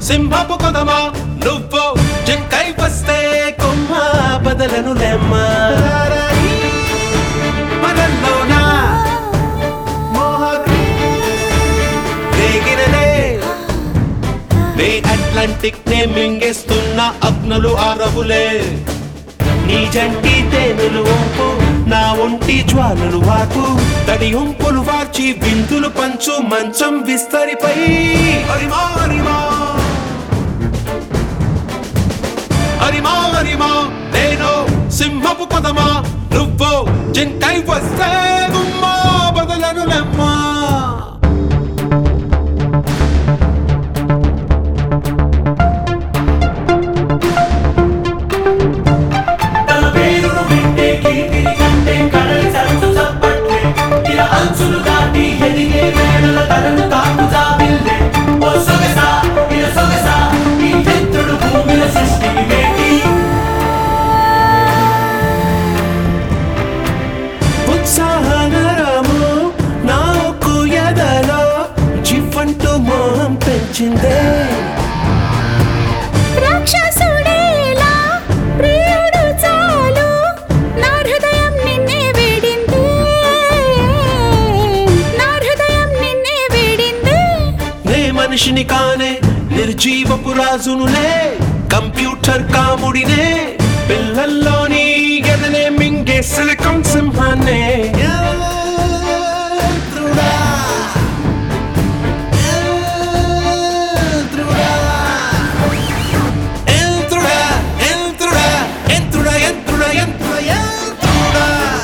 సింహపు కొదమా నువ్వు జింకై వస్తే కొమ్మ బదలను లెమ్మా మనల్లోనా మోహగ్ని రేగినదే రే అట్లాంటిక్ నే మింగేస్తున్న అగ్నులు ఆరవులే నీ జంటి తేనెలు వంపు నా ఒంటి జ్వాలలు వాకు తడి ఉంపులు వార్చి బిందులు పంచు మంచం విస్తరిపై హరిమా హరిమా హరిమా హరిమా నేను సింహపు పదమా నువ్వు జింకై వస్తే గుమ్మా బదలను లెమ్మా తన పేరును వింటే కీర్తిని కంటే కడలి సరస్సు చప్పట్లే ఇలా అంచులు దాటి ఎదిగే వేళల తనను తాకు జాబిల్లే ఓ సొగసా ఇలా సొగసా ఈ చంద్రుడు భూమిల సృష్టికి వేటి ఉత్సాహనరము నాకు ఎదలో జివ్వంటూ మోహం పెంచిందే రాక్షసుడేలా ప్రియుడు చాలు నా హృదయం నిన్నే వేడింది నా హృదయం నిన్నే వేడింది నే మనిషిని కానే నిర్జీవపు రాజునులే కంప్యూటర్ కాముడినే పిల్లల్లోని గదనే మింగే సిలికాన్ సింహాన్నే యంత్రుడా, యంత్రుడా, యంత్రుడా, యంత్రుడా, యంత్రుడా, యంత్రుడా, యంత్రుడా, యంత్రుడా.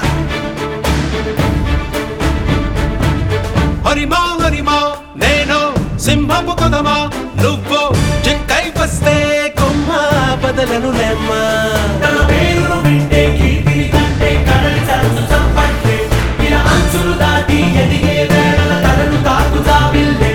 హరిమా హరిమా నేను సింహపు కొదమా నువ్వు జింకై వస్తే కొమ్మ బదలను లెమ్మా తన పేరును వింటే కీర్తిని కంటే కడలి సరస్సు చప్పట్లే ఇలా అంచులు దాటి ఎదిగే వేళల తనను తాకు జాబిల్లే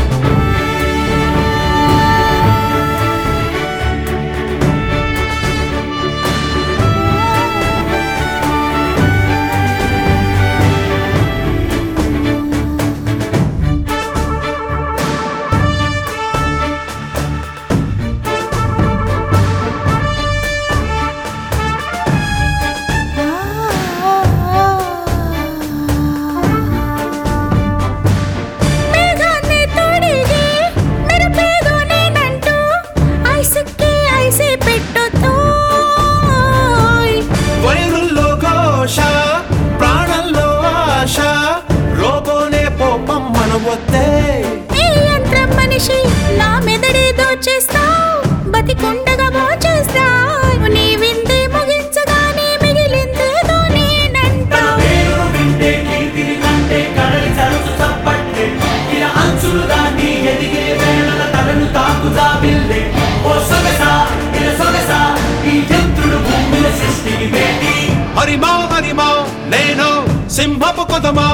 మేఘాన్ని తొడిగి మెరుపేదో నేనంటూ ఐసుకి ఐసే పెట్టుతోయ్ వైరుల్లో ఘోష ప్రాణంలో ఆశ రోబోనే పోపం మన వద్దే ఈ యంత్రం మనిషి నా మెదడే దోచేస్తావు బతికుండగా మోచేస్తావు నీ విందే ముగించగానే మిగిలిందేదో నేనంటా తన పేరును వింటే కీర్తిని కంటే కడలి సరస్సు చప్పట్లే ఇలా అంచులు దాటి ఎదిగే వేళల తనను తాకు జాబిల్లే ఓ సొగసా ఇలా సొగసా ఈ యంత్రుడు భూమిల సృష్టికి వేటి హరిమా హరిమా నేను సింహపు కొదమా